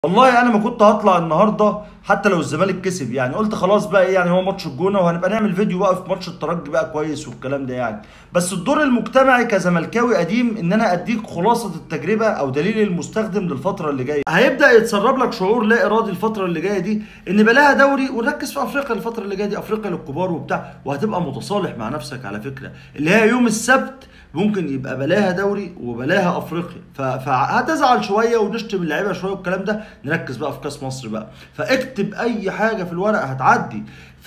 والله انا ما كنت هطلع النهارده حتى لو الزمالك كسب يعني قلت خلاص بقى ايه يعني هو ماتش الجونه وهنبقى نعمل فيديو بقى في ماتش الترجي بقى كويس والكلام ده يعني بس الدور المجتمعي كزملكاوي قديم ان انا اديك خلاصه التجربه او دليل المستخدم للفتره اللي جايه هيبدا يتسرب لك شعور لا ارادي الفتره اللي جايه دي ان بلاها دوري ونركز في افريقيا الفتره اللي جايه دي افريقيا للكبار وبتاع وهتبقى متصالح مع نفسك على فكره اللي هي يوم السبت ممكن يبقى بلاها دوري وبلاها افريقيا ف- فهتزعل شويه ونشتم اللعيبه شويه والكلام ده نركز بقى في كاس مصر بقى فاكتب اي حاجه في الورقه هتعدي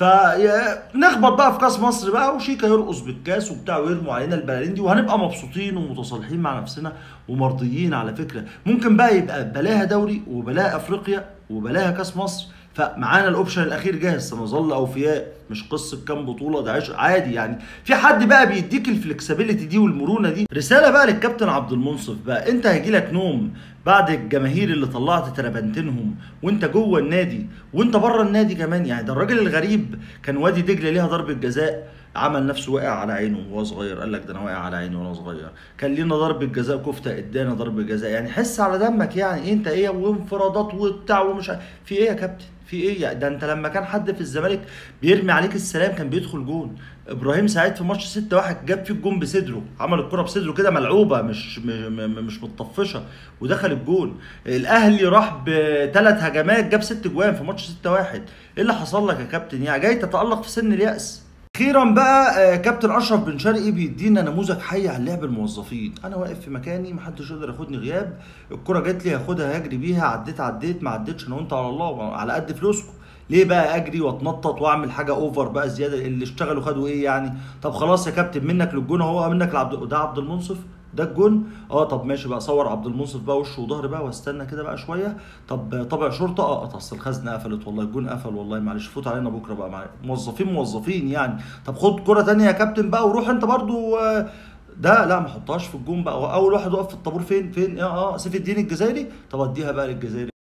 فنخبط بقى في كاس مصر بقى وشيكا يرقص بالكاس وبتاع ويرموا علينا البلالين دي وهنبقى مبسوطين ومتصالحين مع نفسنا ومرضيين على فكره ممكن بقى يبقى بلاها دوري وبلاها افريقيا وبلاها كاس مصر فمعانا الاوبشن الاخير جاهز سنظل اوفياء مش قصه كام بطوله ده عيش عادي يعني في حد بقى بيديك الفلكسبيليتي دي والمرونه دي رساله بقى للكابتن عبد المنصف بقى انت هيجيلك نوم بعد الجماهير اللي طلعت تربنتينهم وانت جوه النادي وانت بره النادي كمان يعني ده الراجل الغريب كان وادي دجله ليها ضربه جزاء عمل نفسه واقع على عينه وهو صغير قال لك ده انا واقع على عيني وانا صغير كان لينا ضربه جزاء كفته ادانا ضربه جزاء يعني حس على دمك يعني انت ايه وانفرادات وبتاع ومش عارف- في ايه يا كابتن في ايه يعني ده انت لما كان حد في الزمالك بيرمي عليك السلام كان بيدخل جون ابراهيم سعيد في ماتش 6 1 جاب فيه الجون بصدره عمل الكره بصدره كده ملعوبه مش مش, مش متطفشه ودخل الجون الاهلي راح بثلاث هجمات جاب ست جوان في ماتش 6 1 ايه اللي حصل لك يا كابتن يعني جاي تتالق في سن الياس اخيرا بقى آه، كابتن اشرف بن شرقي بيدينا نموذج حي عن لعب الموظفين انا واقف في مكاني محدش يقدر ياخدني غياب الكره جات لي هاخدها هجري بيها عديت عديت ما عديتش انا وانت على الله على قد فلوسكم ليه بقى اجري واتنطط واعمل حاجه اوفر بقى زياده اللي اشتغلوا خدوا ايه يعني طب خلاص يا كابتن منك للجون اهو منك لعبد ده عبد المنصف ده الجون اه طب ماشي بقى صور عبد المنصف بقى وشه وظهر بقى واستنى كده بقى شويه طب طبع شرطه اه اصل الخزنه قفلت والله الجون قفل والله معلش فوت علينا بكره بقى معلش. موظفين موظفين يعني طب خد كره تانية يا كابتن بقى وروح انت برضو آه، ده لا ما حطهاش في الجون بقى اول واحد وقف في الطابور فين فين اه اه سيف الدين الجزائري طب اديها بقى للجزائري